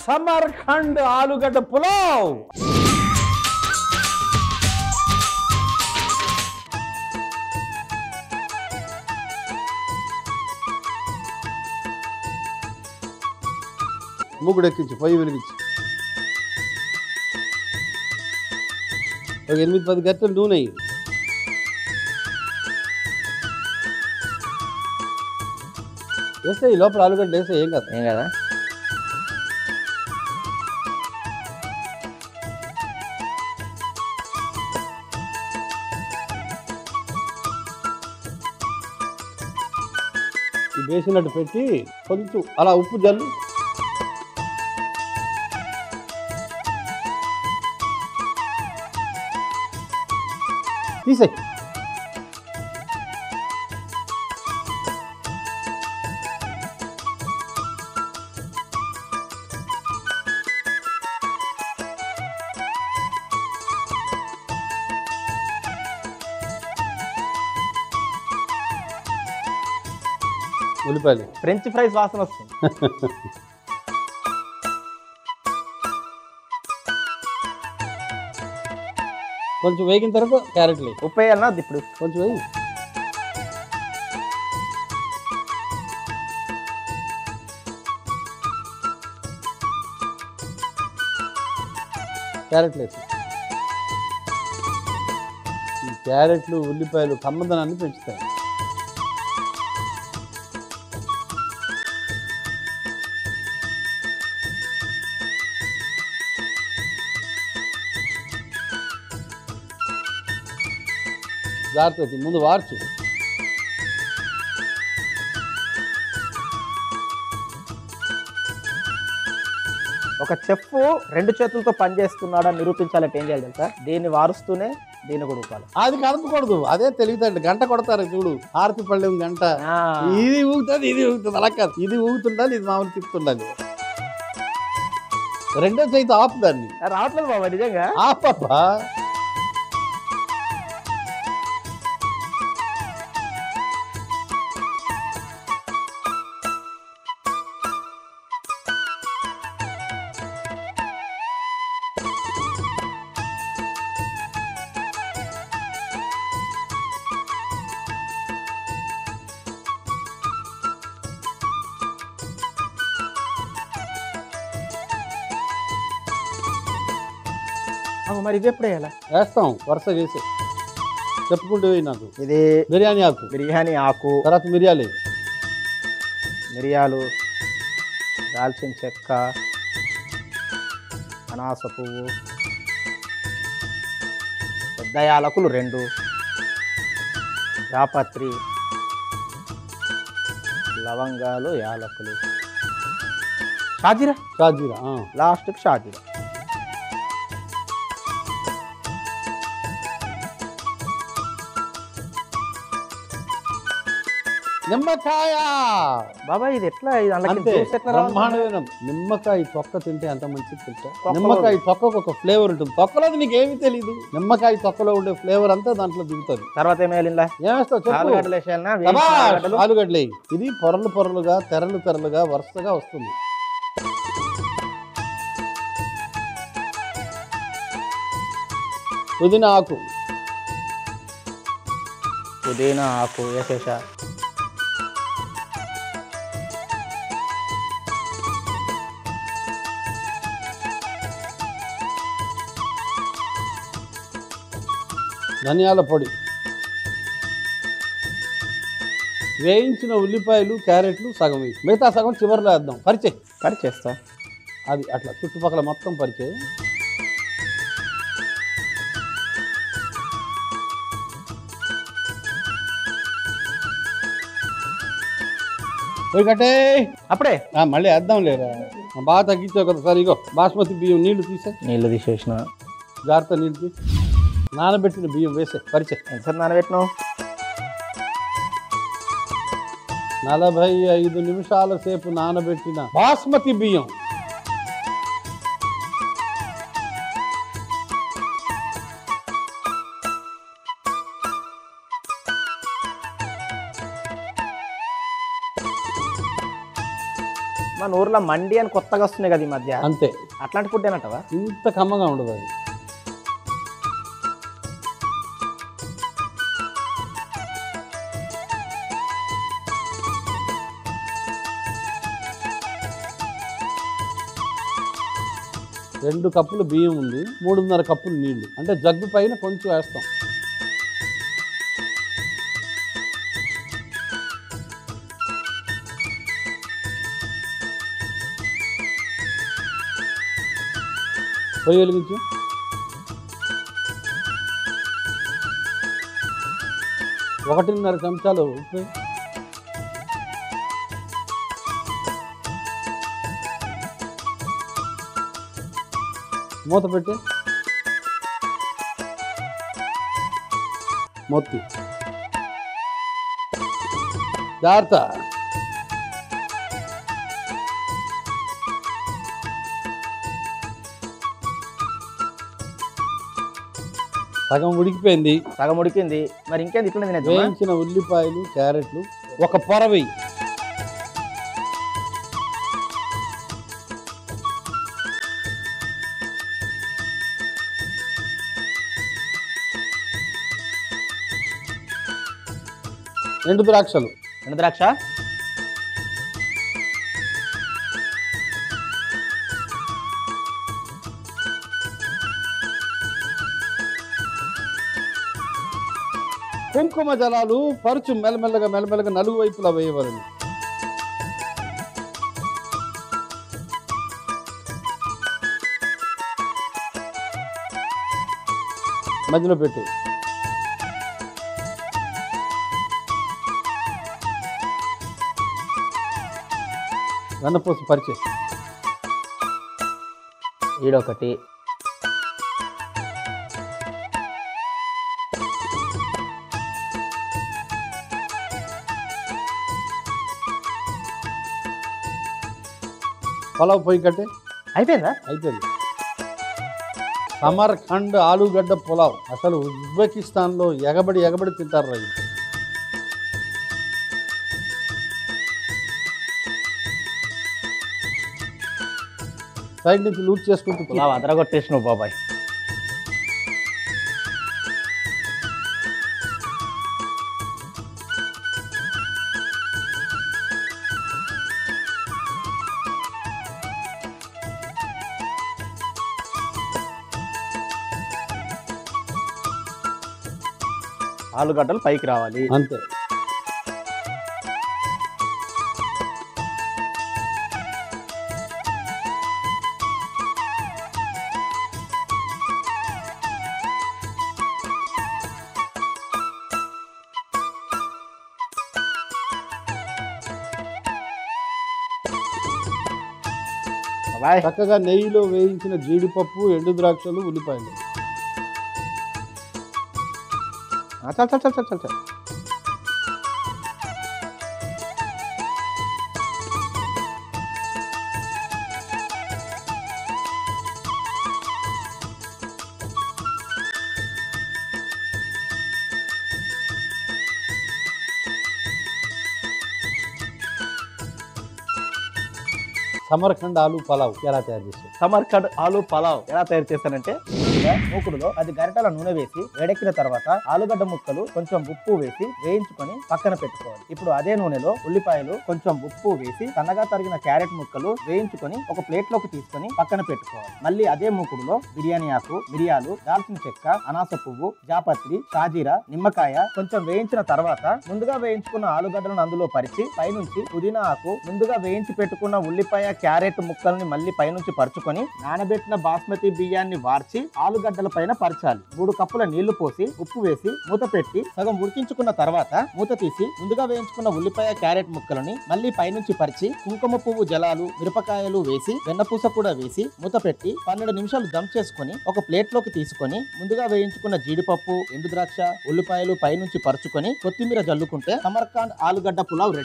Samarkand ఆలుగడ్డ పులావ్ మూగుడు ఎక్కించి పొయ్యి వెలిగించి ఒక ఎనిమిది పది గంటలు నూనె వేయి. వేస్తే ఈ లోపల ఆలుగడ్డ వేస్తే ఏం కాదు ఏం కదా ఈ వేసినట్టు పెట్టి కొంచెం అలా ఉప్పు జల్లు తీసే ఉల్లిపాయలు ఫ్రెంచ్ ఫ్రైస్ వాసన వస్తుంది కొంచెం వేగిన తర్వాత క్యారెట్లు వేయి. ఉప్పు వేయాలన్నా వద్దు ఇప్పుడు కొంచెం వేయి క్యారెట్లు వేసి ఈ క్యారెట్లు ఉల్లిపాయలు కమ్మదనాన్ని పెంచుతాయి జాగ్రత్త ముందు వార్చు ఒక చెఫ్ రెండు చేతులతో పని చేస్తున్నాడని నిరూపించాలంటే ఏం చేయాలి తెలుసా దీన్ని వారుస్తూనే దీన్ని కూడా ఊపాలి అది కదపకూడదు అదే తెలియదండి గంట కొడతారు చూడు ఆరతి పళ్ళెం గంట ఆ, ఇది ఊగుతుంది ఇది ఊగుతుంది అలా కాదు ఇది ఊగుతుండాలి ఇది మామూలు తిప్పుతుండాలి రెండో చేతి ఆపు దాన్ని రావట్లేదు బాబా నిజంగా ఆపబ్బా అవు, మరి ఇది ఎప్పుడు వేయాలా వేస్తాం వరుస వేసి చెప్పుకుంటూ పోయి నాకు ఇది బిర్యానీ ఆకు బిర్యానీ ఆకు తర్వాత మిరియాలు వేయి. మిరియాలు దాల్చిన చెక్క అనాస పువ్వు పెద్ద యాలకులు రెండు జాపత్రి లవంగాలు యాలకులు షాజీరా షాజీరా ఆ. లాస్ట్కి షాజీరా నిమ్మకాయ బాబా ఇది ఎట్లా ఇది అందులోకి అంతే జ్యూస్ ఎట్లా రావాలి? బ్రహ్మాండమైన నిమ్మకాయ తొక్క తింటే ఎంత మంచిది తెలుసా తొక్కలో నిమ్మకాయ తొక్కకు ఒక ఫ్లేవర్ ఉంటుంది తొక్కలో నీకు ఏమీ తెలియదు నిమ్మకాయ తొక్కలో ఉండే ఫ్లేవర్ అంతా దాంట్లో దిగుతుంది తర్వాత ఏమేయాలి ఇందులో? ఏమేస్తావు చెప్పు ఆలుగడ్డలు వేసేయాలనా? వేయించిన శభాష్! ఆలుగడ్డలు? ఆలుగడ్డలు వేయి. ఇది పొరలు పొరలుగా తెరలు తెరలుగా వరుసగా వస్తుంది పుదీనా ఆకు పుదీనా ఆకు వేసేసా ధనియాల పొడి వేయించిన ఉల్లిపాయలు క్యారెట్లు సగం వేయి మిగతా సగం చివరిలో వేద్దాం పరిచే కట్ చేస్తా అది అట్లా చుట్టుపక్కల మొత్తం పరిచే కట్టే అప్పుడే మళ్ళీ వేద్దాం లేరా బాగా తగ్గించావు కదా సార్ ఇగో బాస్మతి బియ్యం నీళ్లు తీసే నీళ్ళు తీసేసిన జాగ్రత్త నీళ్ళు తీసి నానబెట్టిన బియ్యం వేసే పరిచే ఎంతసేపు నానబెట్టినావు నలభై ఐదు నిమిషాల సేపు నానబెట్టిన బాస్మతి బియ్యం మా నోరులో మండి అని కొత్తగా వస్తున్నాయి కదా ఈ మధ్య అంతే అట్లాంటి ఫుడ్ ఏనంటవా ఇంత కమ్మగా ఉండదు అది రెండు కప్పులు బియ్యం ఉంది మూడున్నర కప్పులు నీళ్లు అంటే జగ్గు పైన కొంచెం వేస్తాం పొయ్యి వెలిగించు ఒకటిన్నర చెంచాలు ఉప్పు మూత పెట్టి మొత్తి జాగ్రత్త సగం ఉడికిపోయింది సగం ఉడికింది మరి ఇంకేంది ఇట్లా తినేద్దామా వేయించిన ఉల్లిపాయలు క్యారెట్లు ఒక పొర వెయ్యి ఎండు ద్రాక్షలు ఎండు ద్రాక్ష కుంకుమ జలాలు పరుచు మెల్లమెల్లగా మెల్లమెల్లగా నలుగు వైపులా వేయవలను మధ్యలో పెట్టు వెన్నపూస పరిచే ఈడొకటి పలావ్ పొయ్యి కట్టే అయిపోయిందా అయిపోయింది సమర్ఖండ్ ఆలుగడ్డ పులావ్ అసలు ఉజ్బెకిస్తాన్లో ఎగబడి ఎగబడి తింటారు రైలు సైడ్ నుంచి లూట్ చేసుకుంటూ తిను. పులావ్ అదరగొట్టేసినావు బాబాయ్ ఆలుగడ్డలు పైకి రావాలి అంతే బాబాయ్ చక్కగా నెయ్యిలో వేయించిన జీడిపప్పు ఎండు ద్రాక్షలు ఉల్లిపాయలు ఆ, చాలు చాలు చాలు చాలు చాలు చాలు సమర్ఖండ్ ఆలు పలావ్ ఎలా తయారు చేస్తారు సమర్ఖండ్ ఆలు పలావ్ ఎలా తయారు చేస్తానంటే ముందుగా మూకుడులో పది గరిటెల నూనె వేసి వేడెక్కిన తర్వాత ఆలుగడ్డ ముక్కలు కొంచెం ఉప్పు వేసి వేయించుకొని పక్కన పెట్టుకోవాలి ఇప్పుడు అదే నూనెలో ఉల్లిపాయలు కొంచెం ఉప్పు వేసి సన్నగా తరిగిన క్యారెట్ ముక్కలు వేయించుకొని ఒక ప్లేట్ లోకి తీసుకొని పక్కన పెట్టుకోవాలి మళ్ళీ అదే మూకుడులో బిర్యానీ ఆకు మిరియాలు దాల్చిన చెక్క అనాస పువ్వు జాపత్రి షాజీరా నిమ్మకాయ కొంచెం వేయించిన తర్వాత ముందుగా వేయించుకున్న ఆలుగడ్డలను అందులో పరిచి పైనుంచి పుదీనా ఆకు ముందుగా వేయించి పెట్టుకున్న ఉల్లిపాయ క్యారెట్ ముక్కల్ని మళ్ళీ పైనుంచి పరుచుకొని నానబెట్టిన బాస్మతి బియ్యాన్ని వార్చి ఆలుగడ్డల పైన పరచాలి మూడు కప్పుల నీళ్లు పోసి ఉప్పు వేసి మూత పెట్టి సగం ఉడికించుకున్న తర్వాత మూత తీసి ముందుగా వేయించుకున్న ఉల్లిపాయ క్యారెట్ ముక్కలని మళ్ళీ పైనుంచి పరిచి కుంకుమ పువ్వు జలాలు మిరపకాయలు వేసి వెన్నపూస కూడా వేసి మూత పెట్టి పన్నెండు నిమిషాలు దమ్ చేసుకొని ఒక ప్లేట్ లోకి తీసుకొని ముందుగా వేయించుకున్న జీడిపప్పు ఎండు ద్రాక్ష ఉల్లిపాయలు పైనుంచి పరుచుకొని కొత్తిమీర జల్లుకుంటే సమర్కాండ్ ఆలుగడ్డ పులావ్ రెడీ